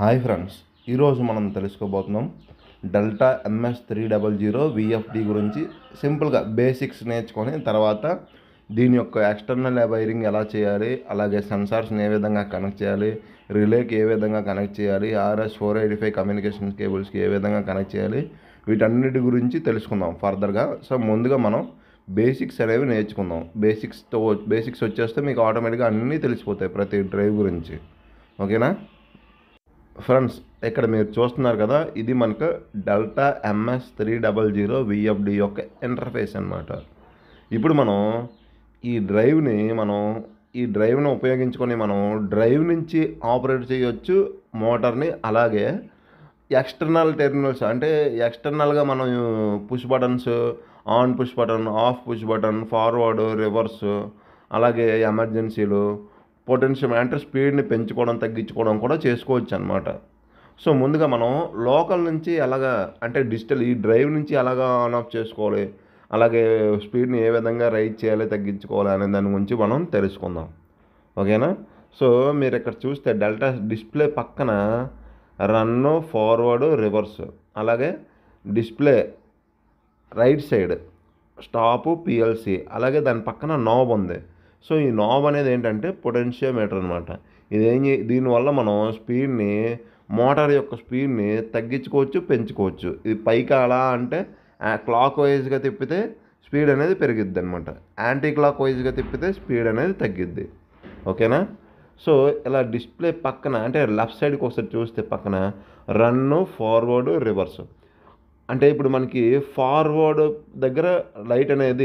hi friends ఈరోజు మనం తెలుసుకోబోతున్నాం Delta MS three double zero VFD గురించి సింపుల్గా బేసిక్స్ నేర్చుకొని తర్వాత దీని యొక్క ఎక్స్టర్నల్ వైరింగ్ ఎలా చేయాలి అలాగే సెన్సార్స్ని ఏ విధంగా కనెక్ట్ చేయాలి రిలేకి ఏ విధంగా కనెక్ట్ చేయాలి RS four eighty five communication కేబుల్స్కి ఏ విధంగా కనెక్ట్ చేయాలి వీటన్నిటి గురించి తెలుసుకుందాం ఫర్దర్గా సో ముందుగా మనం బేసిక్స్ అనేవి నేర్చుకుందాం బేసిక్స్తో బేసిక్స్ వచ్చేస్తే మీకు ఆటోమేటిక్గా అన్నీ తెలిసిపోతాయి ప్రతి డ్రైవ్ గురించి ఓకేనా ఫ్రెండ్స్ ఇక్కడ మీరు చూస్తున్నారు కదా ఇది మనకు Delta MS three double zero VFD యొక్క ఇంటర్ఫేస్ అన్నమాట ఇప్పుడు మనం ఈ డ్రైవ్ని మనం ఈ డ్రైవ్ని ఉపయోగించుకొని మనం డ్రైవ్ నుంచి ఆపరేట్ చేయొచ్చు మోటార్ని అలాగే ఎక్స్టర్నల్ టెర్మినల్స్ అంటే ఎక్స్టర్నల్గా మనం push buttons on push button off push button forward reverse అలాగే ఎమర్జెన్సీలు పొటెన్షియల్ అంటే స్పీడ్ని పెంచుకోవడం తగ్గించుకోవడం కూడా చేసుకోవచ్చు అనమాట సో ముందుగా మనం లోకల్ నుంచి ఎలాగా అంటే డిజిటల్ ఈ డ్రైవ్ నుంచి ఎలాగా ఆన్ ఆఫ్ చేసుకోవాలి అలాగే స్పీడ్ని ఏ విధంగా రైడ్ చేయాలి తగ్గించుకోవాలి అనే దాని గురించి మనం తెలుసుకుందాం ఓకేనా సో మీరు ఇక్కడ చూస్తే డెల్టా డిస్ప్లే పక్కన రన్ ఫార్వర్డ్ రివర్స్ అలాగే display right side stop PLC అలాగే దాని పక్కన నాబ్ ఉంది సో ఈ నాబ్ అనేది ఏంటంటే పొటెన్షియోమీటర్ అనమాట ఇదేం చే- దీనివల్ల మనం స్పీడ్ని మోటార్ యొక్క స్పీడ్ని తగ్గించుకోవచ్చు పెంచుకోవచ్చు ఇది పైకి అలా అంటే క్లాక్ వైజ్గా తిప్పితే స్పీడ్ అనేది పెరిగిద్ది అనమాట యాంటీ క్లాక్ వైజ్గా తిప్పితే స్పీడ్ అనేది తగ్గిద్ది ఓకేనా సో ఇలా డిస్ప్లే పక్కన అంటే లెఫ్ట్ సైడ్కి ఒకసారి చూస్తే పక్కన రన్ ఫార్వర్డ్ రివర్స్ అంటే ఇప్పుడు మనకి ఫార్వర్డ్ దగ్గర లైట్ అనేది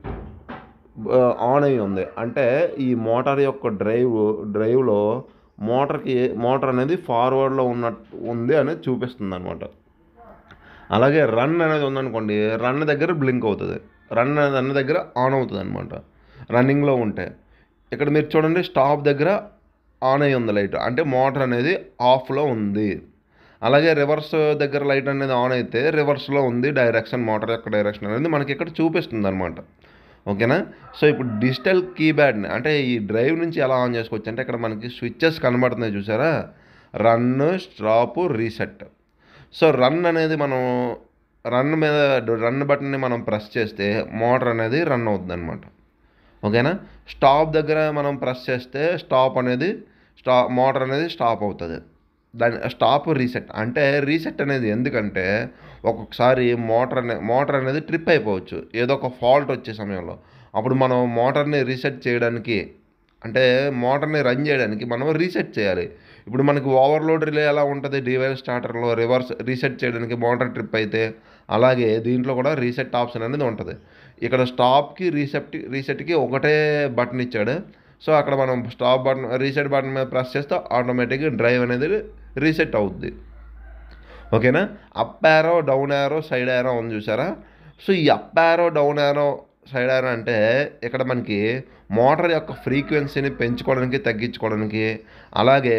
ఆ, ఆన్ అయి ఉంది అంటే ఈ మోటార్ యొక్క డ్రైవ్ డ్రైవ్లో మోటార్కి మోటార్ అనేది ఫార్వర్డ్లో ఉన్నట్టు ఉంది అనేది చూపిస్తుంది అనమాట అలాగే రన్ అనేది ఉందనుకోండి రన్ దగ్గర బ్లింక్ అవుతుంది రన్ అనేది అన్న దగ్గర ఆన్ అవుతుంది అనమాట రన్నింగ్లో ఉంటే ఇక్కడ మీరు చూడండి స్టాప్ దగ్గర ఆన్ అయి ఉంది లైట్ అంటే మోటార్ అనేది ఆఫ్లో ఉంది అలాగే రివర్స్ దగ్గర లైట్ అనేది ఆన్ అయితే రివర్స్లో ఉంది డైరెక్షన్ మోటార్ యొక్క డైరెక్షన్ అనేది మనకి ఇక్కడ చూపిస్తుంది అనమాట ఓకేనా సో ఇప్పుడు డిజిటల్ కీప్యాడ్ని అంటే ఈ డ్రైవ్ నుంచి ఎలా ఆన్ చేసుకోవచ్చు అంటే ఇక్కడ మనకి స్విచ్చెస్ కనబడుతున్నాయి చూసారా run stop reset so run అనేది మనం రన్ మీద రన్ బటన్ని మనం ప్రెస్ చేస్తే మోటార్ అనేది రన్ అవుతుంది అనమాట ఓకేనా స్టాప్ దగ్గర మనం ప్రెస్ చేస్తే స్టాప్ అనేది స్టా మోటార్ అనేది స్టాప్ అవుతుంది దాని స్టాప్ రీసెట్ అంటే రీసెట్ అనేది ఎందుకంటే ఒక్కొక్కసారి మోటార్ అనే మోటార్ అనేది ట్రిప్ అయిపోవచ్చు ఏదో ఒక ఫాల్ట్ వచ్చే సమయంలో అప్పుడు మనం మోటార్ని రీసెట్ చేయడానికి అంటే మోటార్ని రన్ చేయడానికి మనం రీసెట్ చేయాలి ఇప్పుడు మనకి ఓవర్లోడ్ రిలే ఎలా ఉంటుంది డివైస్ స్టార్టర్లో రివర్స్ రీసెట్ చేయడానికి మోటార్ ట్రిప్ అయితే అలాగే దీంట్లో కూడా రీసెట్ ఆప్షన్ అనేది ఉంటుంది ఇక్కడ స్టాప్కి రీసెట్ రీసెట్కి ఒకటే బటన్ ఇచ్చాడు సో అక్కడ మనం స్టాప్ బటన్ రీసెట్ బటన్ మీద ప్రెస్ చేస్తే ఆటోమేటిక్గా డ్రైవ్ అనేది రీసెట్ అవుద్ది ఓకేనా up arrow down arrow side arrow ఉంది చూసారా సో ఈ up arrow down arrow side arrow అంటే ఇక్కడ మనకి మోటార్ యొక్క ఫ్రీక్వెన్సీని పెంచుకోవడానికి తగ్గించుకోవడానికి అలాగే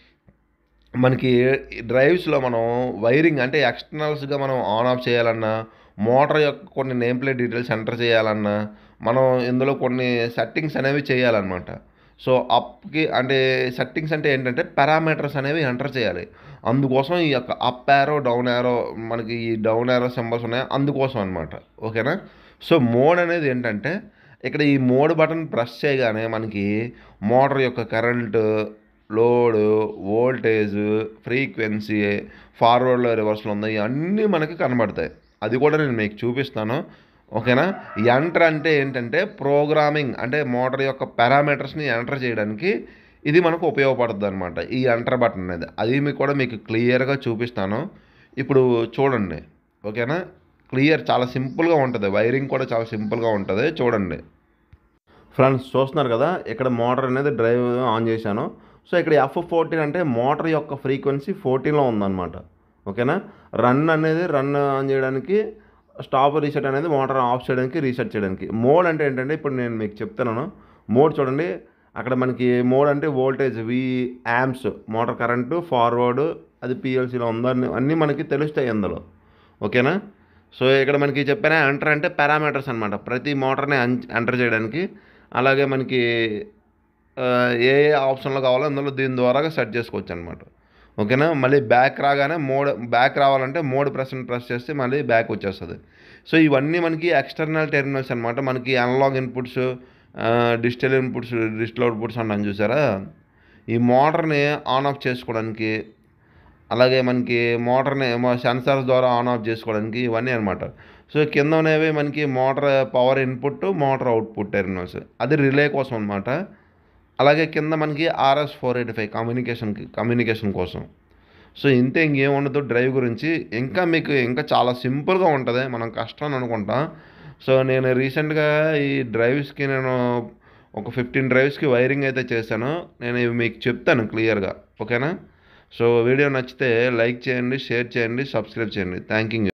మనకి డ్రైవ్స్లో మనం వైరింగ్ అంటే ఎక్స్టర్నల్స్గా మనం ఆన్ ఆఫ్ చేయాలన్నా మోటార్ యొక్క కొన్ని నేమ్ ప్లేట్ డీటెయిల్స్ ఎంటర్ చేయాలన్నా మనం ఇందులో కొన్ని సెట్టింగ్స్ అనేవి చేయాలన్నమాట సో అప్కి అంటే సెట్టింగ్స్ అంటే ఏంటంటే పారామీటర్స్ అనేవి ఎంటర్ చేయాలి అందుకోసం ఈ యొక్క అప్ యారో డౌన్ యారో మనకి ఈ డౌన్ యారో సింబల్స్ ఉన్నాయి అందుకోసం అనమాట ఓకేనా సో మోడ్ అనేది ఏంటంటే ఇక్కడ ఈ మోడ్ బటన్ ప్రెస్ చేయగానే మనకి మోటార్ యొక్క కరెంటు లోడ్ వోల్టేజ్ ఫ్రీక్వెన్సీ ఫార్వర్డ్లో రివర్స్లో ఉన్నాయి అన్నీ మనకి కనబడతాయి అది కూడా నేను మీకు చూపిస్తాను ఓకేనా ఎంటర్ అంటే ఏంటంటే ప్రోగ్రామింగ్ అంటే మోటార్ యొక్క పారామీటర్స్ని ఎంటర్ చేయడానికి ఇది మనకు ఉపయోగపడుతుంది అనమాట ఈ ఎంటర్ బటన్ అనేది అది మీకు కూడా మీకు క్లియర్గా చూపిస్తాను ఇప్పుడు చూడండి ఓకేనా క్లియర్ చాలా సింపుల్గా ఉంటుంది వైరింగ్ కూడా చాలా సింపుల్గా ఉంటుంది చూడండి ఫ్రెండ్స్ చూస్తున్నారు కదా ఇక్కడ మోటార్ అనేది డ్రైవ్ ఆన్ చేశాను సో ఇక్కడ ఎఫ్ ఫోర్టీన్ అంటే మోటార్ యొక్క ఫ్రీక్వెన్సీ ఫోర్టీన్లో ఉందన్నమాట ఓకేనా రన్ అనేది రన్ ఆన్ చేయడానికి స్టాప్ రీసెట్ అనేది మోటార్ ఆఫ్ చేయడానికి రీసెట్ చేయడానికి మోడ్ అంటే ఏంటంటే ఇప్పుడు నేను మీకు చెప్తున్నాను మోడ్ చూడండి అక్కడ మనకి మోడ్ అంటే voltage V amps motor current forward అది పిఎల్సీలో ఉందో అన్ని అన్నీ మనకి తెలుస్తాయి అందులో ఓకేనా సో ఇక్కడ మనకి చెప్పిన ఎంటర్ అంటే పారామీటర్స్ అనమాట ప్రతి మోటార్ని ఎంటర్ చేయడానికి అలాగే మనకి ఆ, ఏ ఏ ఆప్షన్లు కావాలో అందులో దీని ద్వారా సెట్ చేసుకోవచ్చు అనమాట ఓకేనా మళ్ళీ బ్యాక్ రాగానే మోడ్ బ్యాక్ రావాలంటే మోడ్ ప్రెస్ ప్రెస్ చేస్తే మళ్ళీ బ్యాక్ వచ్చేస్తుంది సో ఇవన్నీ మనకి ఎక్స్టర్నల్ టెర్మినల్స్ అనమాట మనకి analog inputs digital inputs digital outputs అన్నాను చూసారా ఈ మోటార్ని ఆన్ ఆఫ్ చేసుకోవడానికి అలాగే మనకి మోటార్ని సెన్సార్స్ ద్వారా ఆన్ ఆఫ్ చేసుకోవడానికి ఇవన్నీ అనమాట సో కింద అనేవి మనకి motor power input motor output terminals అది రిలే కోసం అనమాట అలాగే కింద మనకి ఆర్ఎస్ ఫోర్ ఎయిటీ ఫైవ్ కమ్యూనికేషన్కి కమ్యూనికేషన్ కోసం సో ఇంతే ఇంకేం ఉండదు డ్రైవ్ గురించి ఇంకా మీకు ఇంకా చాలా సింపుల్గా ఉంటుంది మనం కష్టం అని అనుకుంటాం సో నేను రీసెంట్గా ఈ డ్రైవ్స్కి నేను ఒక ఫిఫ్టీన్ డ్రైవ్స్కి వైరింగ్ అయితే చేశాను నేను ఇవి మీకు చెప్తాను క్లియర్గా ఓకేనా సో వీడియో నచ్చితే లైక్ చేయండి షేర్ చేయండి సబ్స్క్రైబ్ చేయండి థ్యాంక్ యూ